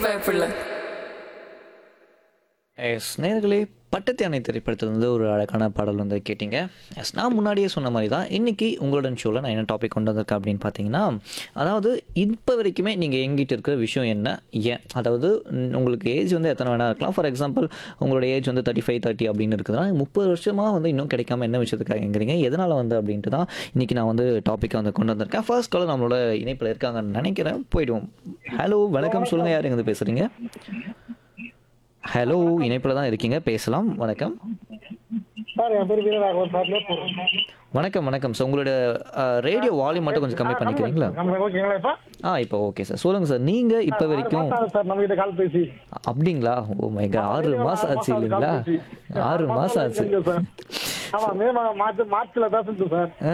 பயப்படல எஸ் நேர்களே பட்டத்தியானை திரைப்படத்திலிருந்து ஒரு அழகான பாடல் வந்து கேட்டிங்க எஸ் நான் முன்னாடியே சொன்ன மாதிரி தான் இன்றைக்கி உங்களுடன் ஷோவில் நான் என்ன டாபிக் கொண்டு வந்திருக்கேன் அப்படின்னு பார்த்தீங்கன்னா அதாவது இப்போ வரைக்குமே நீங்கள் எங்கிட்ட இருக்கிற விஷயம் என்ன ஏன் அதாவது ம், உங்களுக்கு ஏஜ் வந்து எத்தனை வேணா இருக்கலாம் ஃபார் எக்ஸாம்பிள் உங்களோட ஏஜ் வந்து தேர்ட்டி ஃபைவ் தேர்ட்டி அப்படின்னு இருக்குதுன்னா முப்பது வருஷமாக வந்து இன்னும் கிடைக்காம என்ன விஷயத்துக்காக எங்கிறீங்க எதனால் வந்து அப்படின்ட்டு தான் இன்றைக்கி நான் வந்து டாப்பிக்கை வந்து கொண்டு வந்திருக்கேன் ஃபர்ஸ்ட் காலம் நம்மளோட இணைப்பில் இருக்காங்கன்னு நினைக்கிறேன் போயிடுவோம் ஹலோ வணக்கம் சொல்லுங்கள் யார் எங்கே பேசுகிறீங்க ஹலோ இணைப்பில் தான் இருக்கீங்க பேசலாம் வணக்கம் சார் என் பேர் வீரராகவன் சார் மேற்பூர் வணக்கம் வணக்கம் சார் உங்களோட ரேடியோ வால்யூம் மட்டும் கொஞ்சம் கம்மி பண்ணிக்கிறீங்களா நம்ம ஓகேங்களா இப்போ ஆ இப்போ ஓகே சார் சொல்லுங்கள் சார் நீங்கள் இப்போ வரைக்கும் மாசம் சார் நம்ம கிட்ட கால் பேசி அப்படிங்களா ஓ மை காட் ஆறு மாதம் ஆச்சு இல்லைங்களா ஆறு மாதம் ஆச்சு செஞ்சோம் சார் ஆமா மே மா- மார்ச் மார்ச்ல தான் செஞ்சோம் சார் ஆ